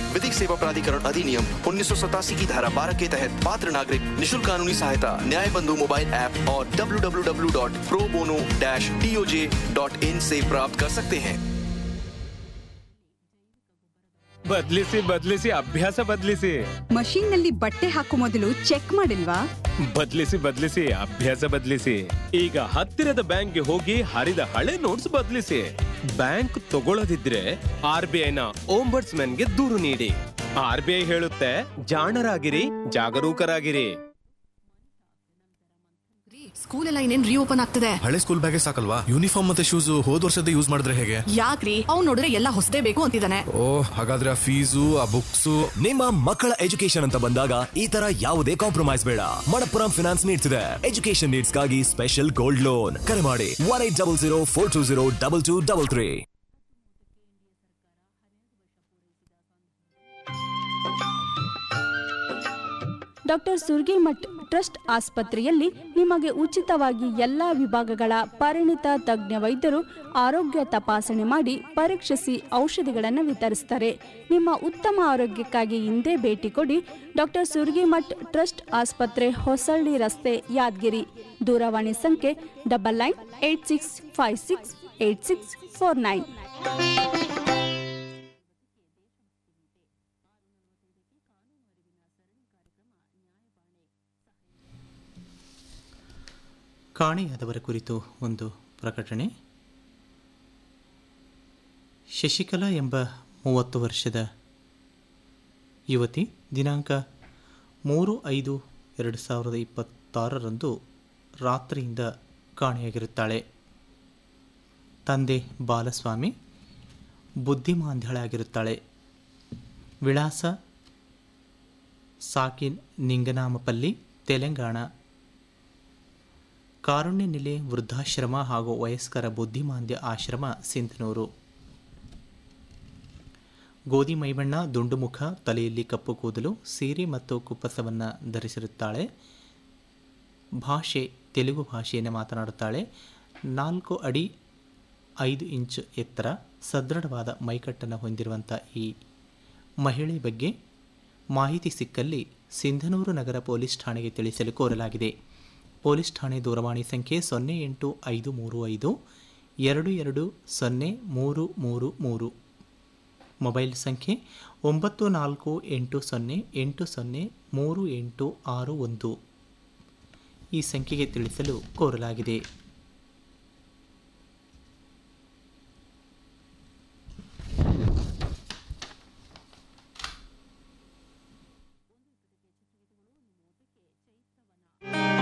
विधिक सेवा प्राधिकरण अधिनियम उन्नीस की धारा 12 के तहत पात्र नागरिक निशुल्क कानूनी सहायता न्याय बंधु मोबाइल ऐप और www.probono-toj.in से प्राप्त कर सकते हैं ಬದ್ಲಿಸಿ ಬದ್ಲಿಸಿ ಅಭ್ಯಾಸ ಬದ್ಲಿಸಿ ಮಷೀನ್ ನಲ್ಲಿ ಬಟ್ಟೆ ಹಾಕೋ ಮೊದಲು ಚೆಕ್ ಮಾಡಿಲ್ವಾ ಬದ್ಲಿಸಿ ಬದ್ಲಿಸಿ ಅಭ್ಯಾಸ ಬದ್ಲಿಸಿ ಈಗ ಹತ್ತಿರದ ಬ್ಯಾಂಕ್ಗೆ ಹೋಗಿ ಹರಿದ ಹಳೆ ನೋಟ್ಸ್ ಬದ್ಲಿಸಿ ಬ್ಯಾಂಕ್ ತಗೊಳ್ಳದಿದ್ರೆ ಆರ್ ಬಿ ಐನ ಗೆ ದೂರು ನೀಡಿ ಆರ್ ಬಿ ಐ ಹೇಳುತ್ತೆ ಜಾಣರಾಗಿರಿ ಜಾಗರೂಕರಾಗಿರಿ ಸ್ಕೂಲ್ ಎಲ್ಲ ಇನ್ನೇನ್ ರೀಓಪನ್ ಆಗ್ತದೆ ಹಳೆ ಸ್ಕೂಲ್ ಬ್ಯಾಗೆ ಸಾಕಲ್ವಾ ಯೂನಿಫಾರ್ಮ್ ಮತ್ತೆ ಶೂಸ್ ಹೋದ್ ವರ್ಷದ ಯೂಸ್ ಮಾಡಿದ್ರೆ ಹೇಗೆ ಯಾಕ್ರಿ ಅವ್ನ್ ನೋಡಿದ್ರೆ ಎಲ್ಲ ಹೊಸದೇ ಬೇಕು ಅಂತಿದ್ದಾನೆ ಓ ಹಾಗಾದ್ರೆ ಆ ಫೀಸು ಆ ಬುಕ್ಸು ನಿಮ್ಮ ಮಕ್ಕಳ ಎಜುಕೇಶನ್ ಅಂತ ಬಂದಾಗ ಈ ತರ ಯಾವುದೇ ಕಾಂಪ್ರಮೈಸ್ ಬೇಡ ಮಣಪ್ಪುರಂ ಫಿನಾನ್ಸ್ ನೀಡ್ತಿದೆ ಎಜುಕೇಶನ್ ನೀಡ್ಸ್ಗಾಗಿ ಸ್ಪೆಷಲ್ ಗೋಲ್ಡ್ ಲೋನ್ ಕರೆ ಮಾಡಿ one eight double zero four two zero double two double three doctor Surgimath trust ಆಸ್ಪತ್ರೆಯಲ್ಲಿ ನಿಮಗೆ ಉಚಿತವಾಗಿ ಎಲ್ಲ ವಿಭಾಗಗಳ ಪರಿಣಿತ ತಜ್ಞ ವೈದ್ಯರು ಆರೋಗ್ಯ ತಪಾಸಣೆ ಮಾಡಿ ಪರೀಕ್ಷಿಸಿ ಔಷಧಿಗಳನ್ನು ವಿತರಿಸ್ತಾರೆ ನಿಮ್ಮ ಉತ್ತಮ ಆರೋಗ್ಯಕ್ಕಾಗಿ ಹಿಂದೆ ಭೇಟಿ ಕೊಡಿ ಡಾಕ್ಟರ್ ಸುರ್ಗಿಮಠ್ ಟ್ರಸ್ಟ್ ಆಸ್ಪತ್ರೆ ಹೊಸಳ್ಳಿ ರಸ್ತೆ ಯಾದಗಿರಿ ದೂರವಾಣಿ ಸಂಖ್ಯೆ double nine eight six five six eight six four nine ಕಾಣೆಯಾದವರ ಕುರಿತು ಒಂದು ಪ್ರಕಟಣೆ ಶಶಿಕಲಾ ಎಂಬ ಮೂವತ್ತು ವರ್ಷದ ಯುವತಿ ದಿನಾಂಕ ಮೂರು ಐದು ಎರಡು ಸಾವಿರದ ಇಪ್ಪತ್ತಾರರಂದು ರಾತ್ರಿಯಿಂದ ಕಾಣೆಯಾಗಿರುತ್ತಾಳೆ ತಂದೆ ಬಾಲಸ್ವಾಮಿ ಬುದ್ಧಿಮಾಂದ್ಯಳಾಗಿರುತ್ತಾಳೆ ವಿಳಾಸ ಸಾಕಿನ್ ನಿಂಗನಾಮಪಲ್ಲಿ ತೆಲಂಗಾಣ ಕಾರುಣ್ಯ ನೆಲೆ ವೃದ್ಧಾಶ್ರಮ ಹಾಗೂ ವಯಸ್ಕರ ಬುದ್ಧಿಮಾಂದ್ಯ ಆಶ್ರಮ ಸಿಂಧನೂರು ಗೋಧಿ ಮೈಬಣ್ಣ ದುಂಡು ಮುಖ ತಲೆಯಲ್ಲಿ ಕಪ್ಪು ಕೂದಲು ಸೀರೆ ಮತ್ತು ಕುಪ್ಪಸವನ್ನು ಧರಿಸಿರುತ್ತಾಳೆ ಭಾಷೆ ತೆಲುಗು ಭಾಷೆಯನ್ನು ಮಾತನಾಡುತ್ತಾಳೆ ನಾಲ್ಕು ಅಡಿ ಐದು ಇಂಚ್ ಎತ್ತರ ಸದೃಢವಾದ ಮೈಕಟ್ಟನ್ನು ಹೊಂದಿರುವಂಥ ಈ ಮಹಿಳೆ ಬಗ್ಗೆ ಮಾಹಿತಿ ಸಿಕ್ಕಲ್ಲಿ ಸಿಂಧನೂರು ನಗರ ಪೊಲೀಸ್ ಠಾಣೆಗೆ ತಿಳಿಸಲು ಕೋರಲಾಗಿದೆ ಪೊಲೀಸ್ ಠಾಣೆ ದೂರವಾಣಿ ಸಂಖ್ಯೆ ಸೊನ್ನೆ ಎಂಟು ಐದು ಮೂರು ಐದು ಎರಡು ಎರಡು ಸೊನ್ನೆ ಮೂರು ಮೂರು ಮೂರು ಮೊಬೈಲ್ ಸಂಖ್ಯೆ ಒಂಬತ್ತು ನಾಲ್ಕು ಎಂಟು ಸೊನ್ನೆ ಎಂಟು ಸೊನ್ನೆ ಮೂರು ಎಂಟು ಆರು ಒಂದು ಈ ಸಂಖ್ಯೆಗೆ ತಿಳಿಸಲು ಕೋರಲಾಗಿದೆ